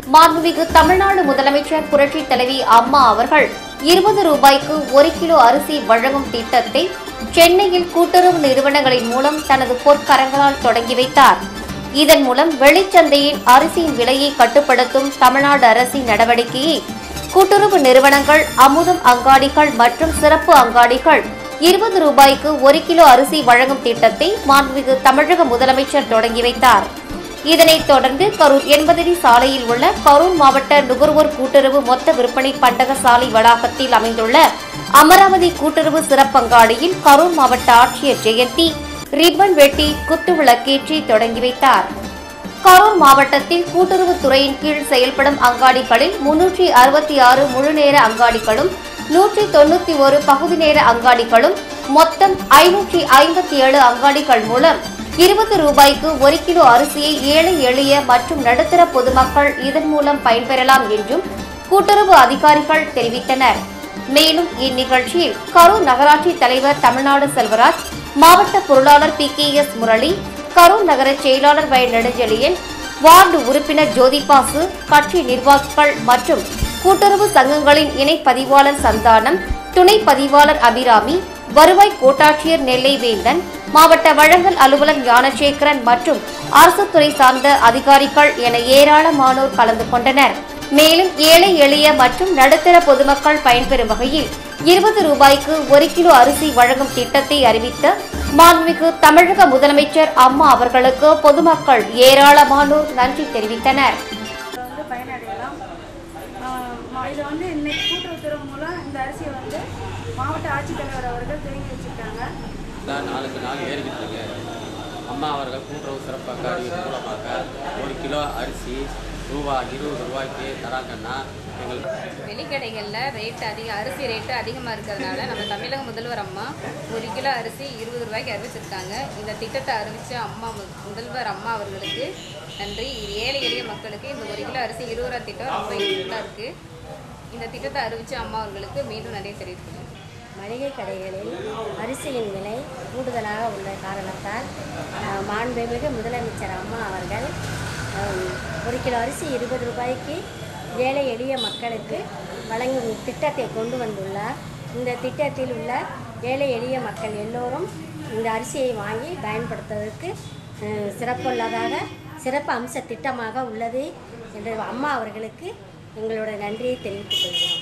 மாண்புமிகு தமிழ்நாடு முதலமைச்சர் புரட்சி தலைவி அம்மா அவர்கள் இருபது ரூபாய்க்கு ஒரு கிலோ அரிசி வழங்கும் திட்டத்தை சென்னையில் கூட்டுறவு நிறுவனங்களின் மூலம் தனது பொற்கரங்களால் தொடங்கி வைத்தார் இதன் மூலம் வெளிச்சந்தையின் அரிசியின் விலையை கட்டுப்படுத்தும் தமிழ்நாடு அரசின் நடவடிக்கையை கூட்டுறவு நிறுவனங்கள் அமுதம் அங்காடிகள் மற்றும் சிறப்பு அங்காடிகள் இருபது ரூபாய்க்கு ஒரு கிலோ அரிசி வழங்கும் திட்டத்தை மாண்புமிகு தமிழக முதலமைச்சர் தொடங்கி வைத்தார் இதனைத் தொடர்ந்து கரூர் எண்பதடி சாலையில் உள்ள கரூர் மாவட்ட நுகர்வோர் கூட்டுறவு மொத்த விற்பனை பண்டக சாலை வளாகத்தில் அமைந்துள்ள அமராவதி கூட்டுறவு சிறப்பங்காடியில் கரூர் மாவட்ட ஆட்சியர் ஜெயந்தி ரிப்பன் வெட்டி குத்து விளக்கேற்றி தொடங்கி வைத்தார் கரூர் மாவட்டத்தில் கூட்டுறவுத் துறையின் கீழ் செயல்படும் அங்காடிகளில் முன்னூற்றி அறுபத்தி ஆறு முழுநேர அங்காடிகளும் நூற்றி தொண்ணூத்தி ஒரு பகுதி நேர அங்காடிகளும் மொத்தம் ஐநூற்றி ஐம்பத்தி ஏழு அங்காடிகள் மூலம் இருபது ரூபாய்க்கு ஒரு கிலோ அரிசியை ஏழை எளிய மற்றும் நடுத்தர பொதுமக்கள் இதன் மூலம் பயன்பெறலாம் என்றும் கூட்டுறவு அதிகாரிகள் தெரிவித்தனர் மேலும் இந்நிகழ்ச்சியில் கரூர் நகராட்சி தலைவர் தமிழ்நாடு செல்வராஜ் மாவட்ட பொருளாளர் P K S Murali Karur நகர செயலாளர் வய நெடுஞ்செழியன் வார்டு உறுப்பினர் ஜோதிபாசு கட்சி நிர்வாகிகள் மற்றும் கூட்டுறவு சங்கங்களின் இணை பதிவாளர் சந்தானம் துணை பதிவாளர் அபிராமி வருவாய் கோட்டாட்சியர் நெல்லை வேந்தன் மாவட்ட வழங்கல் அலுவலர் ஞானசேகரன் மற்றும் அரசு துறை சார்ந்த அதிகாரிகள் என ஏராளமானோர் கலந்து கொண்டனர் மேலும் ஏழை எளிய மற்றும் நடுத்தர பொதுமக்கள் பயன்பெறும் வகையில் இருபது ரூபாய்க்கு ஒரு கிலோ அரிசி வழங்கும் திட்டத்தை அறிவித்த மாண்புமிகு தமிழக முதலமைச்சர் அம்மா அவர்களுக்கு பொதுமக்கள் ஏராளமானோர் நன்றி தெரிவித்தனர் இதை வந்து பயனடையலாம் இதை வந்து இன்னைக்கு கூட்டுறவுத்துறை மூலம் இந்த அரிசியை வந்து மாவட்ட ஆட்சித்தலைவர் அவர்கள் தெரிவித்து வச்சிருக்காங்க தான் நாளுக்கு நாள் ஏறிக்கிட்டு இருக்கு அம்மா அவர்கள் கூட்டுறவு சிறப்பு அங்காடி மூலமாக ஒரு கிலோ அரிசி ரூபா இருபது ரூபாய்க்கு தராங்கன்னா எங்களுக்கு வெளிக்கடைகளில் ரேட் அதிகம் அரிசி ரேட்டு அதிகமாக இருக்கிறதுனால நம்ம தமிழக முதல்வர் அம்மா ஒரு கிலோ அரிசி இருபது ரூபாய்க்கு அறிவிச்சிருக்காங்க இந்த திட்டத்தை அறிவித்த அம்மா மு- முதல்வர் அம்மா அவர்களுக்கு நன்றி இது ஏழை எளிய மக்களுக்கு இந்த ஒரு கிலோ அரிசி இருபது ரூபா திட்டம் ரொம்ப யூஸ்ஃபுல்லாக இருக்குது இந்த திட்டத்தை அறிவித்த அம்மா அவர்களுக்கு மீண்டும் நன்றி தெரிவிக்கிறேன் மளிகை கடைகளில் அரிசியின் விலை கூடுதலாக உள்ள காரணத்தால் அஹ், மாண்புமிகு முதலமைச்சர் அம்மா அவர்கள் அஹ், ஒரு கிலோ அரிசி இருபது ரூபாய்க்கு ஏழை எளிய மக்களுக்கு வழங்கும் திட்டத்தை கொண்டு வந்துள்ளார் இந்த திட்டத்தில் உள்ள ஏழை எளிய மக்கள் எல்லோரும் இந்த அரிசியை வாங்கி பயன்படுத்துவதற்கு அஹ், சிறப்புள்ளதாக சிறப்பு அம்ச திட்டமாக உள்ளது என்று அம்மா அவர்களுக்கு எங்களோட நன்றியை தெரிவித்துக் கொள்கிறோம்